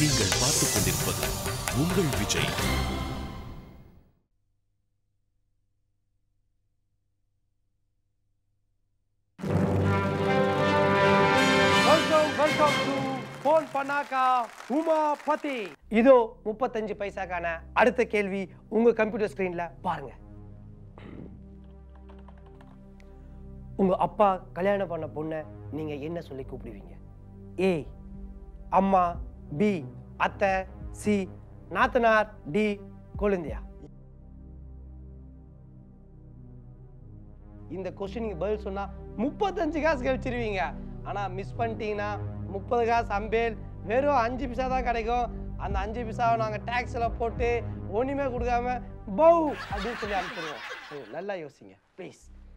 நீங்கள் பார்த்துக் கொண்டிருப்பது உங்கள் Vijay welcome welcome to phone பண்ணாக்கா உமாபதி இதோ முப்பத்தஞ்சு பைசாக்கான அடுத்த கேள்வி உங்க கம்ப்யூட்டர் ஸ்கிரீன்ல பாருங்க உங்க அப்பா கல்யாணம் பண்ண பொண்ணை நீங்க என்ன சொல்லி கூப்பிடுவீங்க ஏ அம்மா பி அத்தை சி நாத்தனார் டி கொழுந்தியா இந்த கொஸ்டினுக்கு பதில் சொன்னா முப்பத்தஞ்சு காசு கழிச்சிருவீங்க ஆனா மிஸ் பண்ணிட்டீங்கன்னா முப்பது காசு அம்பேல் வெறும் அஞ்சு பிசா தான் கிடைக்கும் அந்த அஞ்சு பிசாவை நாங்க டாக்ஸ்ல போட்டு ஒண்ணுமே கொடுக்காம பௌ அப்படின்னு சொல்லி அனுப்பிச்சிருவோம் So, நல்லா யோசிங்க ப்ளீஸ்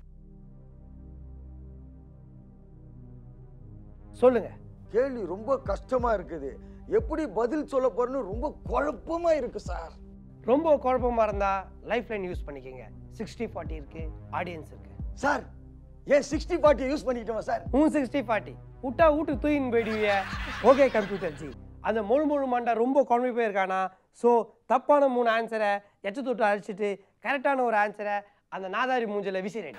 சொல்லுங்க கேள்வி ரொம்ப கஷ்டமா இருக்குது எப்படி பதில் சொல்ல போறேன்னு ரொம்ப குழப்பமா இருக்கு சார் ரொம்ப குழப்பமா இருந்தா லைஃப் லைன் யூஸ் பண்ணிக்கோங்க சிக்ஸ்டி ஃபார்ட்டி இருக்கு ஆடியன்ஸ் இருக்கு சார் ஏன் சிக்ஸ்டி ஃபார்ட்டி யூஸ் பண்ணிக்கிட்டோமா சார் உன் சிக்ஸ்டி ஃபார்ட்டி விட்டா வீட்டுக்கு தூக்கின்னு போயிடுவீங்க ஓகே கம்ப்யூட்டர் ஜி அந்த முழு முழு மண்டை ரொம்ப குழம்பி போயிருக்கானா ஸோ தப்பான மூணு ஆன்சரை எச்ச தொட்டு அழிச்சிட்டு கரெக்டான ஒரு ஆன்சரை அந்த நாதாரி மூஞ்சில விசிறேன்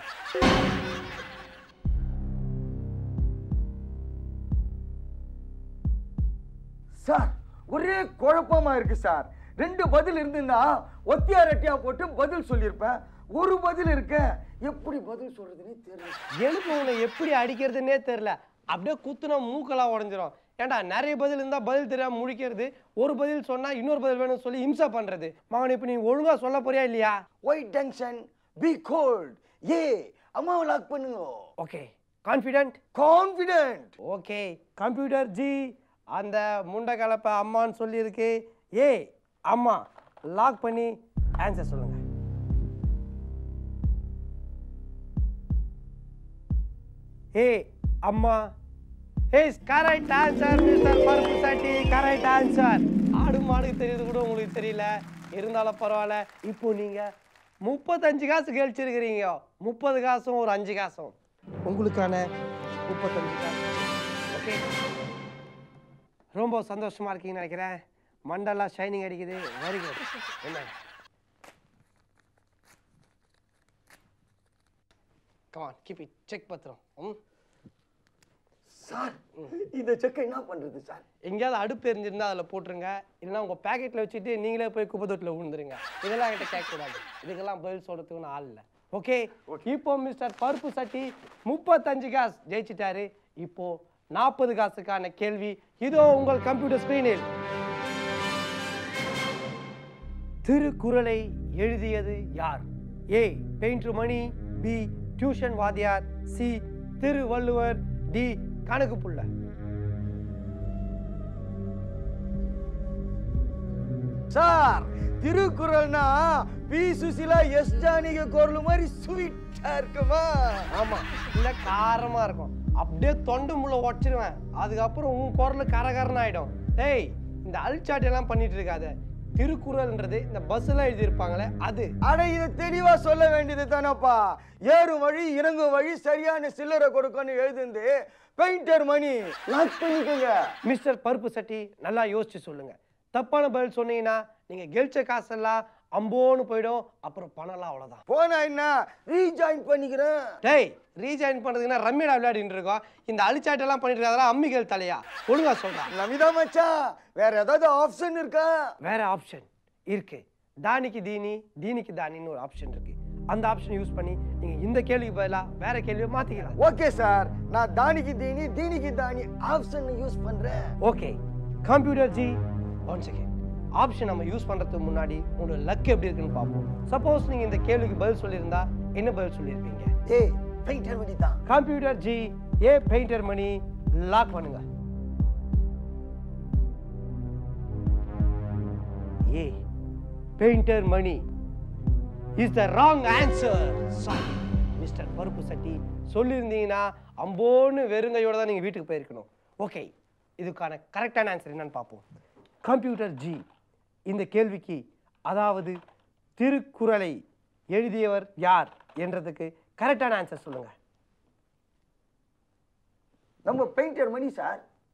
சார் ஒரே குழப்பமா இருக்கு சார் ரெண்டு பதில் இருந்திருந்தா ஒத்தியா ரெட்டியா போட்டு பதில் சொல்லியிருப்பேன் ஒரு பதில் இருக்க எப்படி பதில் சொல்றதுன்னே தெரியல எழுப்பு உன்னை எப்படி அடிக்கிறதுனே தெரில அப்படியே குத்துனா மூக்கெல்லாம் உடஞ்சிரும் ஏன்டா நிறைய பதில் இருந்தா பதில் தெரியாம முழிக்கிறது ஒரு பதில் சொன்னா இன்னொரு பதில் வேணும்னு சொல்லி இம்சா பண்றது மகன் இப்போ நீ ஒழுங்கா சொல்ல போறியா இல்லையா why tension B gold A அம்மாவை லாக் பண்ணுங்க okay confident confident okay computer ji அந்த முண்டை கலப்பை அம்மான்னு சொல்லியிருக்கு ஏ அம்மா லாக் பண்ணி ஆன்சர் சொல்லுங்க ஏ அம்மா இஸ் கரெக்ட் ஆன்சர் மிஸ்டர் பருப்பு சாட்டி கரெக்ட் ஆன்சர் ஆடு மாடுக்கு தெரியுது கூட உங்களுக்கு தெரியல இருந்தாலும் பரவாயில்ல இப்போ நீங்க முப்பத்தஞ்சு காசு கழிச்சிருக்கிறீங்க முப்பது காசும் ஒரு அஞ்சு காசும் உங்களுக்கான முப்பத்தஞ்சு காசு ஓகே ரொம்ப சந்தோஷமா இருக்கீங்கன்னு நினைக்கிறேன் மண்டெல்லாம் ஷைனிங் அடிக்குது வெரி குட் என்ன கமான் கீப் இட் செக் பத்திரம் ம் சார் இந்த செக்கை என்ன பண்றது சார் எங்கேயாவது அடுப்பு எரிஞ்சிருந்தா அதில் போட்டுருங்க இல்லைன்னா உங்கள் பேக்கெட்டில் வச்சுட்டு நீங்களே போய் குப்பை தொட்டில் விழுந்துருங்க இதெல்லாம் என்கிட்ட கேட்கக்கூடாது இதுக்கெல்லாம் பதில் சொல்கிறதுக்கு ஆள் இல்லை ஓகே இப்போ மிஸ்டர் பருப்பு சட்டி முப்பத்தஞ்சு காசு ஜெயிச்சிட்டாரு இப்போ நாற்பது காசுக்கான கேள்வி இதோ உங்கள் கம்ப்யூட்டர் ஸ்கிரீனில் திருக்குறளை எழுதியது யார் A painter Mani B tuition வாத்தியார் சி திருவள்ளுவர் டி கணக்கு புள்ள சார் திருக்குறள்னா பி சுசிலா எஸ் ஜானகி குரல் மாதிரி ஸ்வீட்டா இருக்குமா ஆமா இல்ல காரமா இருக்கும் அப்படியே தொண்டு முள்ள உடச்சிருவேன் அதுக்கப்புறம் உன் குரல் கரகரன்னு ஆயிடும் டேய் இந்த அல்சாட்டி எல்லாம் பண்ணிட்டு இருக்காத திருக்குறள்ன்றது இந்த பஸ்ல எழுதியிருப்பாங்களே அது அட இதை தெளிவா சொல்ல வேண்டியது தானப்பா ஏறும் வழி இறங்கும் வழி சரியான சில்லறை கொடுக்கணும் எழுதுந்து பெயிண்டர் மணி லாக் பண்ணிக்கோங்க மிஸ்டர் பருப்பு சட்டி நல்லா யோசிச்சு சொல்லுங்க தப்பான பதில் சொன்னீங்கன்னா நீங்க கெழிச்ச காசெல்லாம் அம்போன்னு போயிடும் அப்புறம் பணம்லாம் அவ்வளவுதான் போனா என்ன ரீஜாயின் பண்ணிக்கிறேன் டேய் ரீஜாயின் பண்றதுக்குன்னா ரம்மிடா விளையாடிட்டு இருக்கோம் இந்த அழிச்சாட்டெல்லாம் பண்ணிட்டு இருக்காதெல்லாம் அம்மிகள் தலையா ஒழுங்கா சொல்றான் நமிதா மச்சான் வேற ஏதாவது ஆப்ஷன் இருக்கா வேற ஆப்ஷன் இருக்கு தானிக்கு தீனி தீனிக்கு தானின்னு ஒரு ஆப்ஷன் இருக்கு அந்த ஆப்ஷன் யூஸ் பண்ணி நீங்க இந்த கேள்விக்கு பதிலா வேற கேள்வியை மாத்திக்கலாம் ஓகே சார் நான் தானிக்கு தீனி தீனிக்கு தானி ஆப்ஷன் யூஸ் பண்றேன் okay computer ji one second option நம்ம யூஸ் பண்றதுக்கு முன்னாடி உங்களோட லக் எப்படி இருக்குன்னு பார்ப்போம் சப்போஸ் நீங்க இந்த கேள்விக்கு பதில் சொல்லியிருந்தா என்ன பதில் சொல்லியிருப்பீங்க ஏய் பெயிண்டர் மணி தான் computer ji A painter Mani lock பண்ணுங்க A painter Mani is the wrong answer sorry mister பருப்பு சட்டி சொல்லியிருந்தீங்கன்னா அம்போன்னு வெறுங்கையோட தான் நீங்கள் வீட்டுக்கு போயிருக்கணும் ஓகே இதுக்கான கரெக்டான ஆன்சர் என்னன்னு பார்ப்போம் கம்ப்யூட்டர் ஜி இந்த கேள்விக்கு அதாவது திருக்குறளை எழுதியவர் யார் என்றதுக்கு கரெக்டான ஆன்சர் சொல்லுங்க நம்ம பெயிண்டர் மணி சார்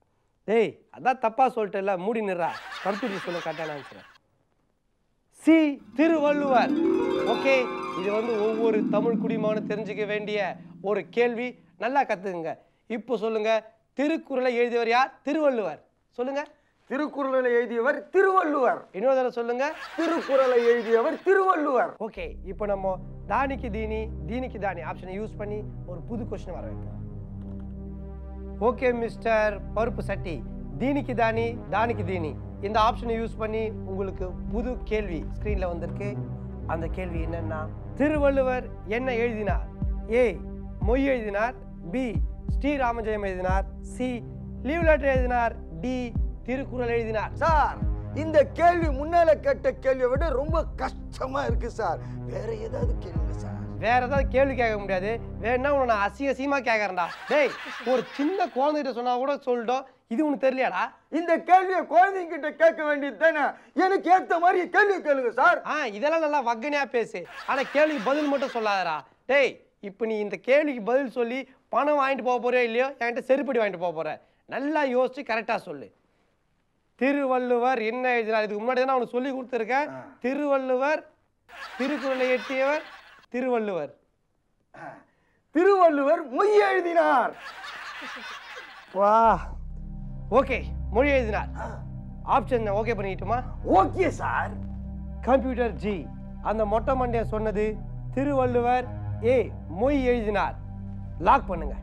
டேய் அதான் தப்பா சொல்லிட்டேல்ல மூடி நிறா கம்ப்யூட்டர் சொல்ல கரெக்டான ஆன்சர் சி திருவள்ளுவர் ஓகே இது வந்து ஒவ்வொரு தமிழ் குடிமகனும் தெரிஞ்சுக்க வேண்டிய ஒரு கேள்வி நல்லா கத்துக்குங்க இப்போ சொல்லுங்க திருக்குறளை எழுதியவர் யார் திருவள்ளுவர் சொல்லுங்க திருக்குறளை எழுதியவர் திருவள்ளுவர் இன்னொரு தடவை சொல்லுங்க திருக்குறளை எழுதியவர் திருவள்ளுவர் ஓகே இப்போ நம்ம தானிக்கு தீனி தீனிக்கு தானி ஆப்ஷனை யூஸ் பண்ணி ஒரு புது கொஸ்டின் வர வைப்போம் ஓகே மிஸ்டர் பருப்பு சட்டி தீனிக்கு தானி தானிக்கு தீனி இந்த ஆப்ஷனை யூஸ் பண்ணி உங்களுக்கு புது கேள்வி ஸ்க்ரீனில் வந்திருக்கு அந்த கேள்வி என்னன்னா திருவள்ளுவர் என்ன எழுதினார் ஏ மொய் எழுதினார் பி ஸ்ரீராமஜெயம் எழுதினார் சி லீவ் லெட்டர் எழுதினார் டி திருக்குறள் எழுதினார் சார் இந்த கேள்வி முன்னால கேட்ட கேள்வியை விட ரொம்ப கஷ்டமா இருக்கு சார் வேற ஏதாவது கேளுங்க சார் வேற ஏதாவது கேள்வி கேட்க முடியாது வேணா உன்னை நான் அசிங்க அசிங்கமா கேட்கறேன்டா டேய் ஒரு சின்ன குழந்தைகிட்ட சொன்னா கூட சொல்லிட்டோம் இது உனக்கு தெரியலையாடா இந்த கேள்வியை குழந்தைங்க கிட்ட கேட்க வேண்டியது தானே எனக்கு ஏத்த மாதிரி கேள்வி கேளுங்க சார் ஆ இதெல்லாம் நல்லா வக்கனையா பேசு ஆனா கேள்விக்கு பதில் மட்டும் சொல்லாதடா டேய் இப்போ நீ இந்த கேள்விக்கு பதில் சொல்லி பணம் வாங்கிட்டு போக போறியோ இல்லையோ என்கிட்ட செருப்படி வாங்கிட்டு போக போற நல்லா யோசிச்சு கரெக்டா சொல்லு திருவள்ளுவர் என்ன எழுதினார் இதுக்கு முன்னாடி தான் அவனுக்கு சொல்லி கொடுத்துருக்கேன் திருவள்ளுவர் திருக்குறளை எட்டியவர் திருவள்ளுவர் திருவள்ளுவர் மொய் எழுதினார் வா ஓகே மொழி எழுதினார் ஆப்ஷன் ஓகே பண்ணிக்கிட்டுமா ஓகே சார் கம்ப்யூட்டர் ஜி அந்த மொட்டை மண்டைய சொன்னது திருவள்ளுவர் ஏ மொய் எழுதினார் லாக் பண்ணுங்க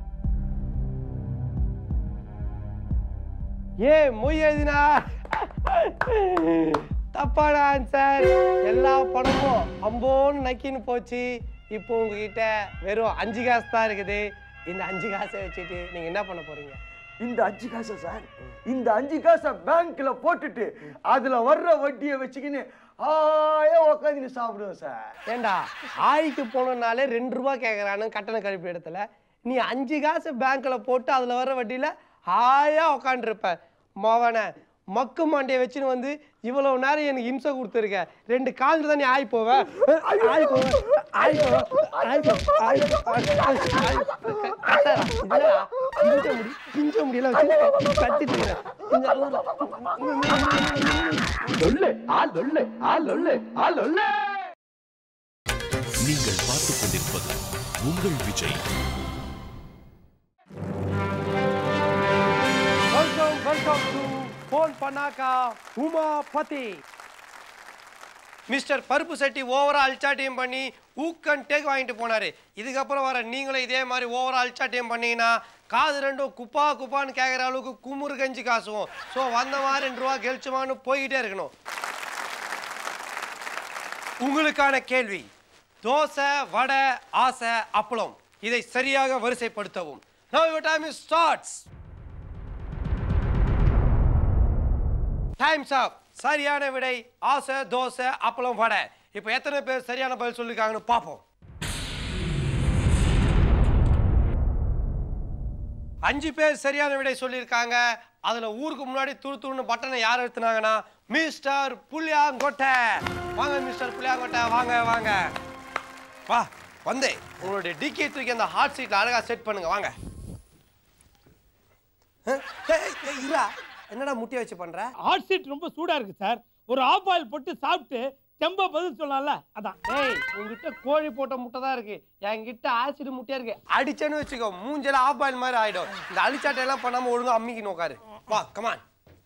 ஏ மொய் எழுதினார் தப்பான ஆன்சர் எல்லா படமும் அம்போன்னு நக்கின்னு போச்சு இப்போ உங்ககிட்ட வெறும் அஞ்சு காசு தான் இருக்குது இந்த அஞ்சு காசை வச்சுட்டு நீங்க என்ன பண்ண போறீங்க இந்த அஞ்சு காசை சார் இந்த அஞ்சு காசை பேங்க்ல போட்டுட்டு அதுல வர்ற வட்டியை வச்சுக்கின்னு ஆயா உக்காந்து சாப்பிடுவோம் சார் ஏண்டா ஆய்க்கு போனனாலே ரெண்டு ரூபா கேட்குறானு கட்டண கழிப்பு இடத்துல நீ அஞ்சு காசு பேங்க்ல போட்டு அதுல வர வட்டியில ஹாயா உக்காண்டிருப்ப மவனை மக்கு மாண்டியை வச்சுன்னு வந்து இவ்வளவு நேரம் எனக்கு இம்சை கொடுத்துருக்க ரெண்டு கால் தான் நீ ஆய் போவ ஆய் போவ ஆய் போவ ஆய் போவ ஆய் போவ, ஆய் போவ, ஆய் போவ. கட்டாதா? இதுலடா, பிஞ்ச முடி பிஞ்ச முடியல வச்சு கத்திட்டு இருக்கிறேன். இந்த நீங்கள் பார்த்துக் கொண்டிருப்பது உங்கள் Vijay welcome welcome to phone பண்ணாக்கா உமாபதி மிஸ்டர் பருப்பு சட்டி ஓவரா அல்சாட்டியம் பண்ணி ஊக்கன் டேக் வாங்கிட்டு போனாரு இதுக்கப்புறம் வர நீங்களும் இதே மாதிரி ஓவரா அல்சாட்டியம் பண்ணீங்கன்னா காது ரெண்டும் குப்பா குப்பான்னு கேட்குற அளவுக்கு குமுறு கஞ்சி காசுவோம் ஸோ வந்த மாதிரி ரெண்டு ரூபா கெழிச்சுமான்னு போய்கிட்டே இருக்கணும் உங்களுக்கான கேள்வி தோசை வடை ஆசை அப்பளம் இதை சரியாக வரிசைப்படுத்தவும் Now your time is starts. Times up சரியான விடை ஆசை தோசை அப்பளம் வடை இப்போ எத்தனை பேர் சரியான பதில் சொல்லிருக்காங்கன்னு பார்ப்போம் அஞ்சு பேர் சரியான விடை சொல்லியிருக்காங்க அதுல ஊருக்கு முன்னாடி துரு துருன்னு பட்டனை யார் எடுத்துனாங்கன்னா மிஸ்டர் புளியாங்கொட்டை வாங்க மிஸ்டர் புளியாங்கொட்டை வாங்க வாங்க வா வந்தே உங்களுடைய டிக்கி தூக்கி அந்த ஹாட் சீட்ல அழகா செட் பண்ணுங்க வாங்க அஹ், ஏய், ஏய், இருடா. என்னடா முட்டிய வச்சு பண்ற ஹாட் சீட் ரொம்ப சூடா இருக்கு சார் ஒரு ஆஃப் ஆயில் போட்டு சாப்பிட்டு தெம்ப பதில் சொல்லலாம்ல அதான் ஏய் உங்ககிட்ட கோழி போட்ட முட்டை தான் இருக்கு என்கிட்ட ஆசிட் முட்டையா இருக்கு அடிச்சேன்னு வச்சுக்கோ மூஞ்சல ஆஃப் பாயில் மாதிரி ஆயிடும் இந்த அழிச்சாட்டை எல்லாம் பண்ணாம ஒழுங்கா அம்மிக்கு நோக்காரு வா கமான்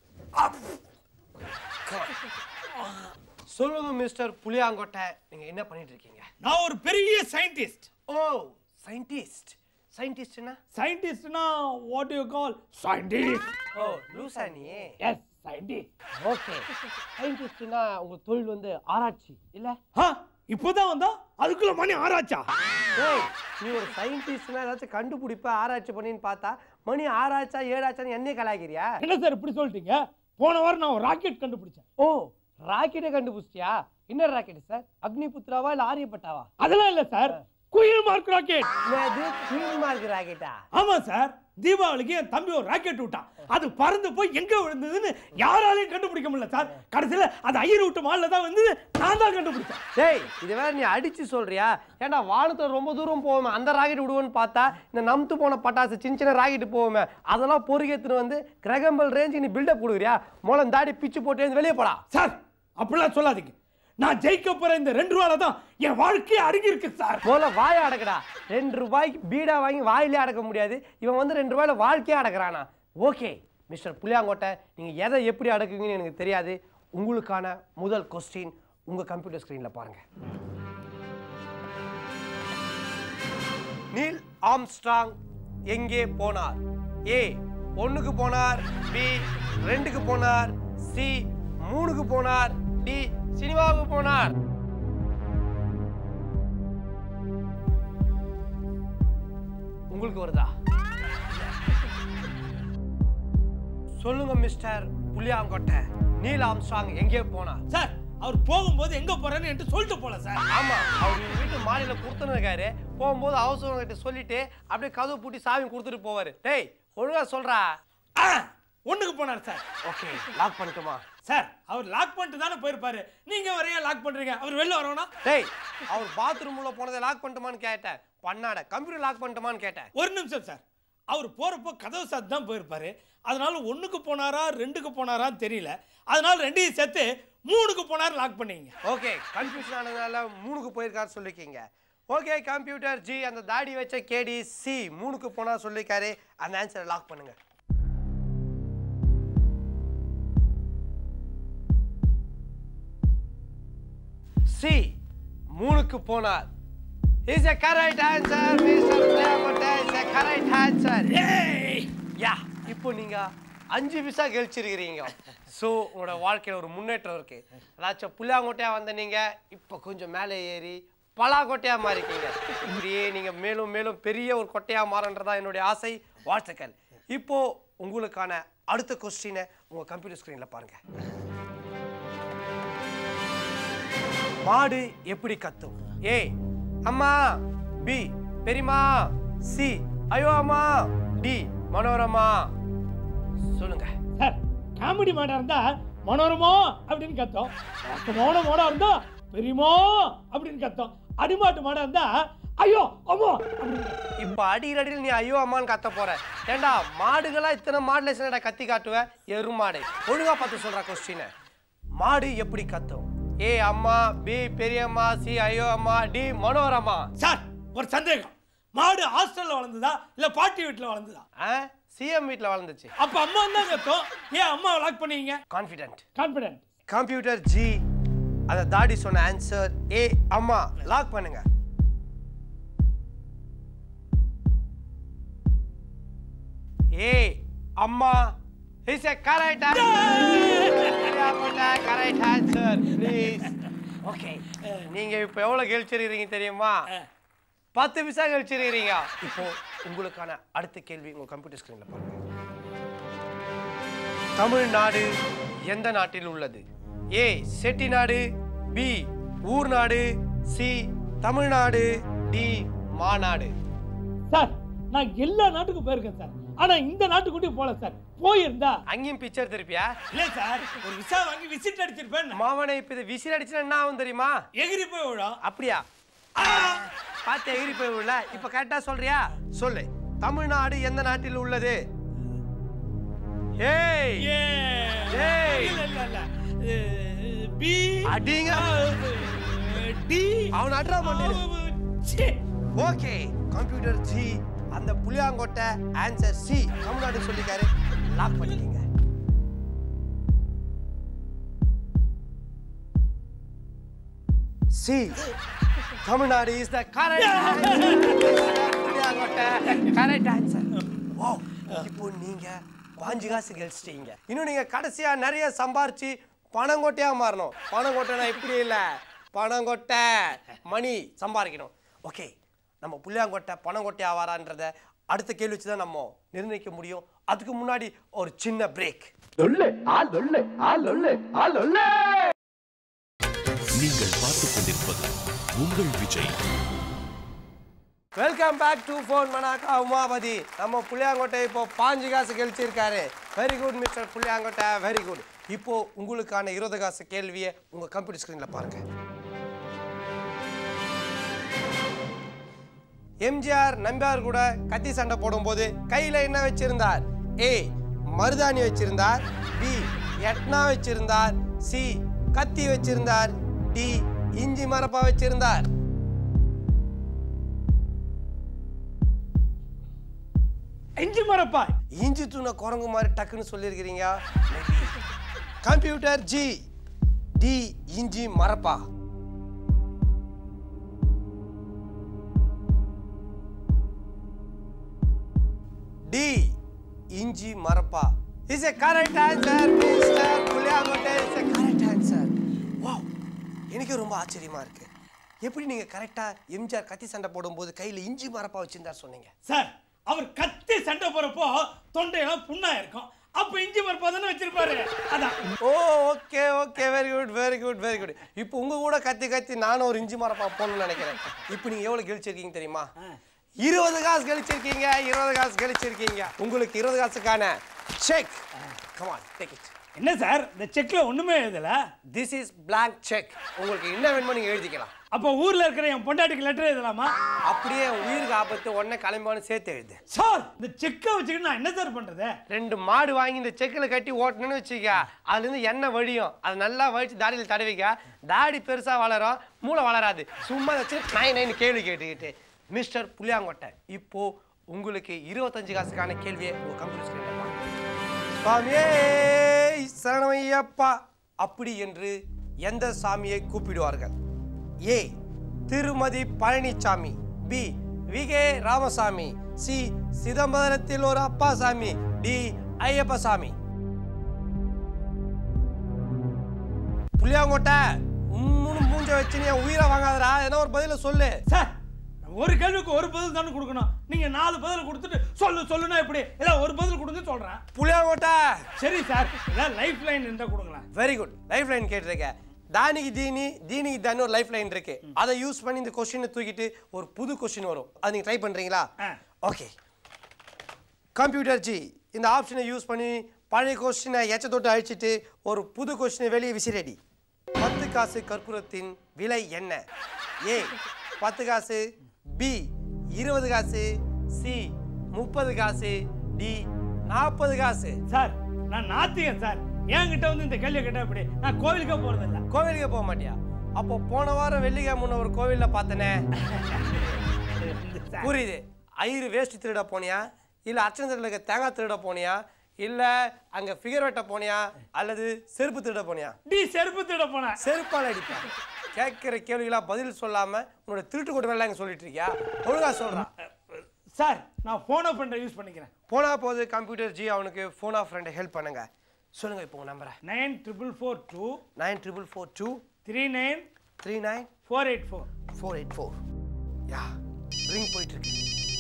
சொல்லுங்க மிஸ்டர் புளியாங்கொட்டை நீங்க என்ன பண்ணிட்டு இருக்கீங்க நான் ஒரு பெரிய சயின்டிஸ்ட் ஓ சயின்டிஸ்ட் சயின்டிஸ்ட்னா சயின்டிஸ்ட்னா what you call scientist oh லூசா நீ எஸ் சயின்டிஸ்ட் ஓகே சயின்டிஸ்ட்னா உங்க தொழில் வந்து ஆராய்ச்சி இல்ல ஆ இப்போதான் வந்தா அதுக்குள்ள மணி ஆராய்ச்சா ஏய் நீ ஒரு சயின்டிஸ்ட்னா ஏதாச்சும் கண்டுபிடிப்ப ஆராய்ச்சி பண்ணின்னு பார்த்தா மணி ஆராய்ச்சா ஏழாச்சான்னு என்னைய கலாய்க்கிறியா என்ன சார் இப்படி சொல்லிட்டீங்க போன வாரம் நான் ஒரு ராக்கெட் கண்டுபிடிச்சேன் ஓ ராக்கெட்டை கண்டுபிடிச்சிட்டியா என்ன ராக்கெட் சார் அக்னிபுத்ராவா இல்ல ஆரியப்பட்டாவா அதெல்லாம் இல்ல சார் குயில் மார்க் ராக்கெட் என்னது குயின் மார்க் ராக்கெட்டா ஆமா சார் தீபாவளிக்கு என் தம்பி ஒரு ராக்கெட் விட்டான் அது பறந்து போய் எங்க விழுந்ததுன்னு யாராலையும் கண்டுபிடிக்க முடியல சார் கடைசியில் அது ஐயர் விட்டு மாலில் தான் வந்தது நான் தான் கண்டுபிடிச்சேன் டேய் இது வேற நீ அடிச்சு சொல்றியா ஏன்டா வானத்துல ரொம்ப தூரம் போவோமே அந்த ராக்கெட் விடுவோன்னு பார்த்தா இந்த நம்த்து போன பட்டாசு சின்ன சின்ன ராக்கெட் போவோமே அதெல்லாம் பொறுக்கேத்துன்னு வந்து கிரகம்பல் ரேஞ்சு நீ பில்டப் கொடுக்குறியா மூலம் தாடி பிச்சு போட்டு எழுந்து வெளியே போடா சார் அப்படிலாம் சொல்லாதீங்க நான் ஜெயிக்க போற இந்த ரெண்டு ரூபால தான் என் வாழ்க்கையே அடங்கி இருக்கு சார் முதல்ல வாயை அடக்கடா ரெண்டு ரூபாய்க்கு பீடா வாங்கி வாயிலே அடக்க முடியாது இவன் வந்து ரெண்டு ரூபாயில வாழ்க்கையே அடக்குறானா ஓகே மிஸ்டர் புளியாங்கோட்டை நீங்க எதை எப்படி அடக்குவீங்கன்னு எனக்கு தெரியாது உங்களுக்கான முதல் கொஸ்டின் உங்க கம்ப்யூட்டர் ஸ்கிரீன்ல பாருங்க நீல் ஆம்ஸ்ட்ராங் எங்கே போனார் ஏ ஒண்ணுக்கு போனார் பி ரெண்டுக்கு போனார் சி மூணுக்கு போனார் டி சினிமாவுக்கு போனார் உங்களுக்கு வருதா சொல்லுங்க மிஸ்டர் புளியாங்கொட்டை நீல் ஆம்ஸ்ட்ராங் எங்கே போனார் சார் அவர் போகும்போது எங்க போறேன்னு என்கிட்ட சொல்லிட்டு போல சார் ஆமா அவர் எங்க வீட்டு மாடியில கொடுத்துன்னு இருக்காரு போகும்போது அவசரம் கிட்ட சொல்லிட்டு அப்படியே கதவு பூட்டி சாவி கொடுத்துட்டு போவாரு டேய் ஒழுங்கா சொல்றா ஆ, ஒண்ணுக்கு போனார் சார் ஓகே லாக் பண்ணட்டுமா சார் அவர் லாக் பண்ணிட்டு தானே போயிருப்பாரு நீங்க வரையா லாக் பண்றீங்க அவர் வெளில வரணும் டேய் அவர் பாத்ரூம் உள்ள போனதை லாக் பண்ணட்டுமான்னு கேட்டேன் பண்ணாட கம்ப்யூட்டர் லாக் பண்ணட்டுமான்னு கேட்டேன் ஒரு நிமிஷம் சார் அவர் போறப்போ கதவு சாத்து தான் போயிருப்பாரு அதனால ஒண்ணுக்கு போனாரா ரெண்டுக்கு போனாரான்னு தெரியல அதனால ரெண்டையும் சேர்த்து மூணுக்கு போனார் லாக் பண்ணீங்க ஓகே கன்ஃபியூஷன் ஆனதால மூணுக்கு போயிருக்காரு சொல்லிருக்கீங்க ஓகே கம்ப்யூட்டர் ஜி அந்த தாடி வச்ச கேடி சி மூணுக்கு போனா சொல்லிருக்காரு அந்த ஆன்சரை லாக் பண்ணுங்க சி மூணுக்கு போனார் is a correct answer mister பிளேமோட்டே is a correct answer yeah இப்போ நீங்க அஞ்சு விசா கழிச்சிருக்கிறீங்க ஸோ உங்களோட வாழ்க்கையில் ஒரு முன்னேற்றம் இருக்கு அதாச்சும் புல்லாங்கொட்டையா வந்த நீங்க இப்போ கொஞ்சம் மேலே ஏறி பலாக்கொட்டையா மாறிக்கீங்க இப்படியே நீங்க மேலும் மேலும் பெரிய ஒரு கொட்டையா மாறன்றதா என்னுடைய ஆசை வாழ்த்துக்கள் இப்போ உங்களுக்கான அடுத்த கொஸ்டினை உங்க கம்ப்யூட்டர் ஸ்கிரீன்ல பாருங்க மாடு எப்படி கத்தும் ஏ அம்மா பி பெரியமா சி ஐயோ அம்மா டி மனோரமா சொல்லுங்க சார் காமெடி மாடா இருந்தா மனோரமா அப்படின்னு கத்தோம் மோன மோடா இருந்தா பெரியமோ அப்படின்னு கத்தோம் அடிமாட்டு மாடா இருந்தா ஐயோ அம்மா அப்படின்னு கத்தும். இப்ப அடியில் அடியில் நீ ஐயோ அம்மான்னு கத்த போற ஏண்டா மாடுகளா இத்தனை மாடுலேஷன்டா கத்தி காட்டுவ எருமாடு ஒழுங்கா பார்த்து சொல்ற கொஸ்டின் மாடு எப்படி கத்தும் ஏ அம்மா பி பெரியம்மா சி ஐயோ அம்மா டி மனோரமா சார் ஒரு சந்தேகம் மாடு ஹாஸ்டல்ல வளர்ந்ததா இல்ல பாட்டி வீட்டுல வளர்ந்ததா சிஎம் வீட்ல வளர்ந்துச்சு அப்ப அம்மா தான் கத்தோம் ஏன் அம்மா லாக் பண்ணீங்க கான்ஃபிடென்ட் கான்பிடன்ட் கம்ப்யூட்டர் ஜி அந்த தாடி சொன்ன ஆன்சர் ஏ அம்மா லாக் பண்ணுங்க ஏ அம்மா is a correct answer correct answer please okay நீங்க இப்போ எவ்வளவு கழிச்சிருக்கீங்க தெரியுமா பத்து விசா கழிச்சிருக்கிறீங்க இப்போ உங்களுக்கான அடுத்த கேள்வி உங்க கம்ப்யூட்டர் ஸ்கிரீன்ல பாருங்க தமிழ்நாடு எந்த நாட்டில் உள்ளது ஏ செட்டிநாடு பி ஊர் நாடு சி தமிழ்நாடு டி மாநாடு சார் நான் எல்லா நாட்டுக்கும் போயிருக்கேன் சார் ஆனா இந்த நாட்டுக்குட்டி போல சார் போயிருந்தா அங்கேயும் பிக்சர் திருப்பியா இல்ல சார் ஒரு விசா வாங்கி விசிட் அடிச்சிருப்பேன் மாவனை இப்ப இது விசில் அடிச்சுன்னா என்ன ஆகும் தெரியுமா எகிரி போய் விழும் அப்படியா பார்த்து எகிரி போய் உள்ள இப்ப கரெக்டா சொல்றியா சொல்லு தமிழ்நாடு எந்த நாட்டில் உள்ளது ஏய் ஏ ஏய். இல்ல இல்ல இல்ல அஹ், பி அடிங்க அஹ், டி அவன் அட்ரா பண்ணிடு ச்சே. ஓகே கம்ப்யூட்டர் ஜி அந்த புளியாங்கொட்டை ஆன்சர் சி தமிழ்நாடு சொல்லிக்காரு லாக் பண்ணிக்கங்க C Tamil Nadu is the correct புளியாங்கொட்டை கரெக்ட் ஆன்சர் ஓ இப்போ நீங்க பாஞ்சு காசு கழிச்சிட்டீங்க இன்னும் நீங்க கடைசியா நிறைய சம்பாரிச்சு பணங்கொட்டையா மாறணும் பணங்கொட்டைனா இப்படி இல்ல பணங்கொட்டை மணி சம்பாதிக்கணும் ஓகே நம்ம புள்ளியாங்கொட்டை பணங்கொட்டை ஆவாரான்றத அடுத்த கேள்வி வச்சு தான் நம்ம நிர்ணயிக்க முடியும் அதுக்கு முன்னாடி ஒரு சின்ன பிரேக் நீங்கள் பார்த்துக் கொண்டிருப்பது உங்கள் Vijay welcome back to phone மனாக்கா உமாபதி நம்ம புளியாங்கோட்டை இப்போ பாஞ்சு காசு கழிச்சிருக்காரு வெரி குட் மிஸ்டர் புளியாங்கோட்டை வெரி குட் இப்போ உங்களுக்கான இருபது காசு கேள்வியை உங்க கம்ப்யூட்டர் ஸ்கிரீன்ல பாருங்க எம்ஜிஆர் நம்பியார் கூட கத்தி சண்டை போடும்போது கையில என்ன வச்சிருந்தார் ஏ மருதாணி வச்சிருந்தார் பி எட்னா வச்சிருந்தார் சி கத்தி வச்சிருந்தார் டி இஞ்சி மரப்பா வச்சிருந்தார் இஞ்சி மரப்பாய் இஞ்சி தூண குரங்கு மாதிரி டக்குன்னு சொல்லியிருக்கிறீங்க கம்ப்யூட்டர் ஜி டி இஞ்சி மரப்பா டி இஞ்சி மரப்பா is a correct answer mister புளியாங்கோட்டை is a correct answer wow எனக்கு ரொம்ப ஆச்சரியமா இருக்கு எப்படி நீங்க கரெக்டா எம்ஜிஆர் கத்தி சண்டை போடும்போது கையில இஞ்சி மரப்பா வச்சிருந்தா சொன்னீங்க சார் அவர் கத்தி சண்டை போறப்போ தொண்டையெல்லாம் புண்ணா இருக்கும் அப்ப இஞ்சி மரப்பா தானே வச்சிருப்பாரு அதான் oh okay okay very good very good very good இப்போ உங்க கூட கத்தி கத்தி நானும் ஒரு இஞ்சி மரப்பா போகணும்னு நினைக்கிறேன் இப்போ நீங்க எவ்வளவு கழிச்சிருக்கீங்க தெரியுமா இருபது காசு கழிச்சிருக்கீங்க இருபது காசு கழிச்சிருக்கீங்க உங்களுக்கு இருபது காசுக்கான செக் கமான் டேக் இட் என்ன சார் இந்த செக்ல ஒண்ணுமே எழுதல திஸ் இஸ் blank செக் உங்களுக்கு என்ன வேணுமோ நீங்க எழுதிக்கலாம் அப்ப ஊர்ல இருக்கிற என் பொண்டாட்டிக்கு லெட்டர் எழுதலாமா அப்படியே உயிருக்கு ஆபத்து உடனே கிளம்பான்னு சேர்த்து எழுது சார் இந்த செக்கை வச்சுக்கிட்டு நான் என்ன சார் பண்றது ரெண்டு மாடு வாங்கி இந்த செக்கில் கட்டி ஓட்டணும்னு வச்சுக்க அதுலேருந்து எண்ணெய் வடியும் அது நல்லா வடிச்சு தாடியில் தடவிக்க தாடி பெருசாக வளரும் மூளை வளராது சும்மா வச்சு நைன் நைன் கேள்வி கேட்டுக்கிட்டு மிஸ்டர் புளியாங்கொட்டை இப்போ உங்களுக்கு இருபத்தஞ்சு காசுக்கான கேள்வியை உங்கள் கம்ப்யூட்டர் ஸ்கிரீனில் பாருங்க. சுவாமியே சரணமையப்பா அப்படி என்று எந்த சாமியை கூப்பிடுவார்கள் ஏ திருமதி Palanisamy B VK Ramasamy C சிதம்பரத்தில் ஒரு அப்பாசாமி டி ஐயப்பசாமி புளியாங்கோட்டை உம்முன்னு மூஞ்ச வச்சு நீ என் உயிரை வாங்காதடா ஏன்னா ஒரு பதில சொல்லு சார் ஒரு கேள்விக்கு ஒரு பதில் தானே கொடுக்கணும் நீங்க நாலு பதில் கொடுத்துட்டு சொல்லு சொல்லுனா எப்படி ஏதாவது ஒரு பதில் கொடுங்க சொல்றேன் புளியாங்கோட்டை சரி சார் ஏதாவது லைஃப் லைன் இருந்தா கொடுங்களேன் வெரி குட் லைஃப் லைன் கேட்டிருக்க தானிக்கு தீனி தீனிக்கு தானி ஒரு லைஃப் லைன் இருக்கு அதை யூஸ் பண்ணி இந்த கொஸ்டினை தூக்கிட்டு ஒரு புது கொஸ்டின் வரும் அது நீங்க ட்ரை பண்றீங்களா ஆ. ஓகே கம்ப்யூட்டர் ஜி இந்த ஆப்ஷனை யூஸ் பண்ணி பழைய கொஸ்டினை எச்ச தொட்டு அழிச்சிட்டு ஒரு புது கொஸ்டினை வெளியே விசிறடி பத்து காசு கற்பூரத்தின் விலை என்ன ஏ பத்து காசு பி இருபது காசு சி முப்பது காசு டி நாற்பது காசு சார் நான் நாத்திகன் சார் என்கிட்ட வந்து இந்த கேள்வி கேட்டா எப்படி நான் கோவிலுக்கே போறது இல்ல கோவிலுக்கு போக மாட்டியா அப்போ போன வாரம் வெள்ளிக்கிழமை முன்ன ஒரு கோவில்ல பார்த்தனே புரியுது ஐயரு வேஷ்டி திருட போனியா இல்ல அச்சந்திரத்தில் இருக்க தேங்காய் திருட போனியா இல்ல அங்க ஃபிகர் வெட்ட போனியா அல்லது செருப்பு திருட போனியா டி செருப்பு திட போனேன் செருப்பால் அடிப்பேன் கேட்கிற கேள்விகளா பதில் சொல்லாம உன்னோட திருட்டு கொண்டு வேலை இங்க சொல்லிட்டு இருக்கியா ஒழுங்கா சொல்றான் சார் நான் போனோ ஃப்ரெண்டை யூஸ் பண்ணிக்கிறேன் போனா போது கம்ப்யூட்டர் ஜி அவனுக்கு ஃபோன் ஆஃப் ஃப்ரெண்டை ஹெல்ப் பண்ணுங்க சொல்லுங்க இப்போ உங்க நம்பரை nine triple four two nine triple four two three nine three nine four eight four four eight four yeah ring போயிட்டு இருக்கு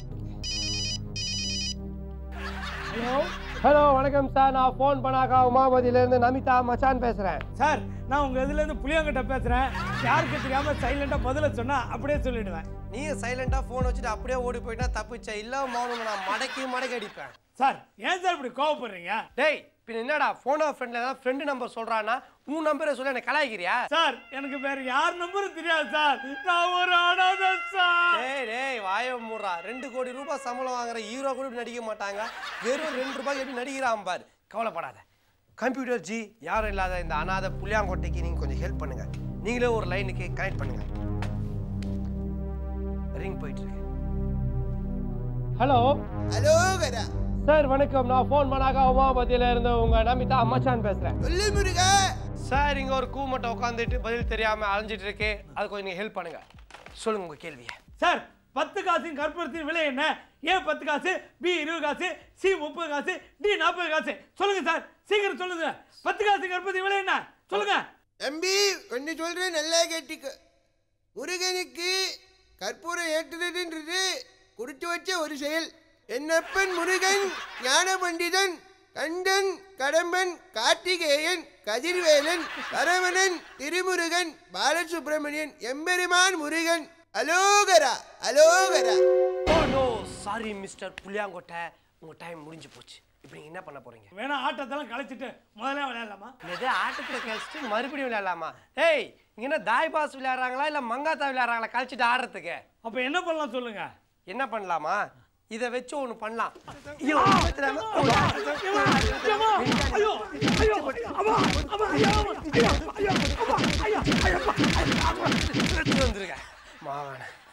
ஹலோ ஹலோ வணக்கம் சார் நான் ஃபோன் பண்ணாக்கா உமாபதியிலேருந்து நமிதா மச்சான் பேசுகிறேன் சார் நான் உங்க இதுல இருந்து புளியங்கிட்ட பேசுறேன் யாருக்கு தெரியாம சைலண்டா பதில சொன்னா அப்படியே சொல்லிடுவேன் நீங்கள் சைலண்டாக ஃபோன் வச்சுட்டு அப்படியே ஓடி போயிட்டா தப்பிச்ச இல்லை மௌனம் நான் மடக்கி மடக்கி அடிப்பேன் சார் ஏன் சார் இப்படி கோவப்படுறீங்க டேய் பின்ன என்னடா ஃபோன் ஆஃப் ஃப்ரெண்டில் ஏதாவது ஃப்ரெண்டு நம்பர் சொல்கிறான்னா உன் நம்பரை சொல்லி எனக்கு கலாய்க்கிறியா சார் எனக்கு வேற யார் நம்பரும் தெரியாது சார் நான் ஒரு அனாதை சார் டேய் டேய் வாய மூடுறா ரெண்டு கோடி ரூபாய் சம்பளம் வாங்குற ஹீரோ கூட இப்படி நடிக்க மாட்டாங்க வெறும் ரெண்டு ரூபாய் எப்படி நடிக்கிறான் பார் கவலைப்படாத கம்ப்யூட்டர் ஜி யாரும் இல்லாத இந்த அனாதை புளியாங்கோட்டைக்கு நீங்கள் கொஞ்சம் ஹெல்ப் பண்ணுங்க நீங்களே ஒரு லைனுக்கு கனெக்ட் பண்ணுங்க ரிங் போயிட்டு இருக்கு ஹலோ ஹலோ கரா சார் வணக்கம் நான் ஃபோன் பண்ணாக்கா உமாபதியில இருந்து உங்க நமிதா அம்மாச்சான் பேசுறேன் சொல்லு முருகா சார் இங்க ஒரு கூமட்டை உட்காந்துட்டு பதில் தெரியாம அலைஞ்சிட்டு இருக்கு அது கொஞ்சம் நீங்க ஹெல்ப் பண்ணுங்க சொல்லுங்க உங்க கேள்வியை சார் பத்து காசின் கற்பூரத்தின் விலை என்ன ஏ பத்து காசு பி இருபது காசு சி முப்பது காசு டி நாற்பது காசு சொல்லுங்க சார் சீக்கிரம் சொல்லுங்க பத்து காசு கற்பூரத்தின் விலை என்ன சொல்லுங்க தம்பி ஒன்று சொல்கிறேன் நல்லா கேட்டுக்க முருகனுக்கு கற்பூரம் ஏற்றுறதுன்றது கொடுத்து வச்ச ஒரு செயல் என்னப்பன் முருகன் ஞான பண்டிதன் கண்டன் கடம்பன் கார்த்திகேயன் கதிர்வேலன் சரவணன் திருமுருகன் பாலசுப்பிரமணியன் எம்பெருமான் முருகன் அலோகரா அலோகரா ஓ நோ சாரி மிஸ்டர் புளியாங்கோட்டை உங்க டைம் முடிஞ்சு போச்சு இப்போ நீங்க என்ன பண்ண போறீங்க வேணா ஆட்டத்தெல்லாம் கலைச்சிட்டு முதல்ல விளையாடலாமா எது ஆட்டத்துல கழிச்சிட்டு மறுபடியும் விளையாடலாமா ஏய் இங்க என்ன தாய் பாஸ் விளையாடுறாங்களா இல்ல மங்காத்தா விளையாடுறாங்களா கழிச்சிட்டு ஆடுறதுக்கு அப்ப என்ன பண்ணலாம் சொல்லுங்க என்ன பண்ணலாமா இதை வச்சு ஒன்று பண்ணலாம் ஐயோ, ஏம்மா, ஏம்மா, ஐயோ, ஐயோ, அம்மா, அம்மா, ஐயோ, ஐயோ, ஐயோ, அம்மா, ஐயோ, ஐயோ, ஐயோ, எடுத்துட்டு வந்துருங்க மாவான